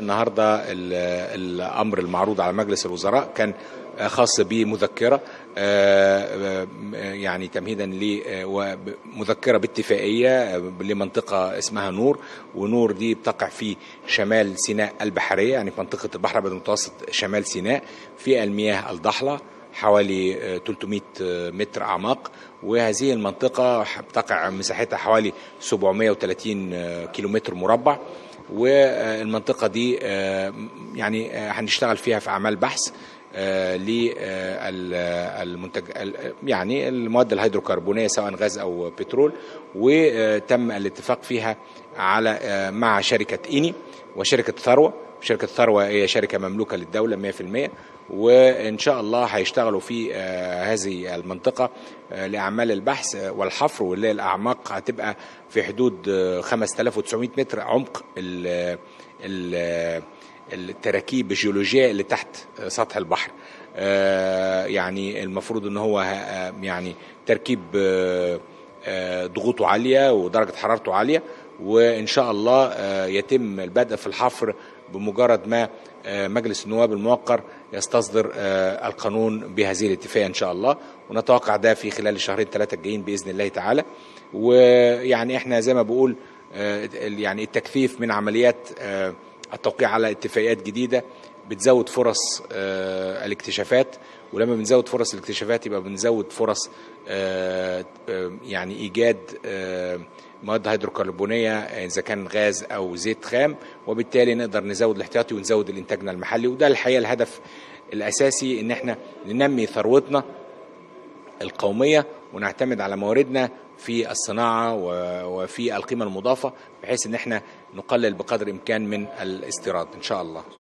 النهارده الامر المعروض على مجلس الوزراء كان خاص بمذكره يعني تمهيدا لمذكره باتفاقيه لمنطقه اسمها نور ونور دي بتقع في شمال سيناء البحريه يعني في منطقه البحر الابيض المتوسط شمال سيناء في المياه الضحله حوالي 300 متر اعماق وهذه المنطقه بتقع مساحتها حوالي 730 كيلومتر مربع والمنطقه دي يعني هنشتغل فيها في اعمال بحث للمنتج يعني المواد الهيدروكربونيه سواء غاز او بترول وتم الاتفاق فيها على مع شركه ايني وشركه ثروه شركه ثروه هي شركه مملوكه للدوله 100% وان شاء الله هيشتغلوا في هذه المنطقه لاعمال البحث والحفر واللي الاعماق هتبقى في حدود 5900 متر عمق ال ال التراكيب الجيولوجيه اللي تحت سطح البحر يعني المفروض ان هو يعني تركيب ضغوطه عاليه ودرجه حرارته عاليه وان شاء الله يتم البدء في الحفر بمجرد ما مجلس النواب الموقر يستصدر القانون بهذه الاتفاقيه ان شاء الله ونتوقع ده في خلال الشهرين ثلاثه الجايين باذن الله تعالى ويعني احنا زي ما بقول يعني التكثيف من عمليات التوقيع على اتفاقيات جديده بتزود فرص الاكتشافات ولما بنزود فرص الاكتشافات يبقى بنزود فرص يعني ايجاد مواد هيدروكربونيه اذا كان غاز او زيت خام وبالتالي نقدر نزود الاحتياطي ونزود الانتاجنا المحلي وده الحقيقه الهدف الاساسي ان احنا ننمي ثروتنا القوميه ونعتمد على مواردنا في الصناعه وفي القيمه المضافه بحيث ان احنا نقلل بقدر الامكان من الاستيراد ان شاء الله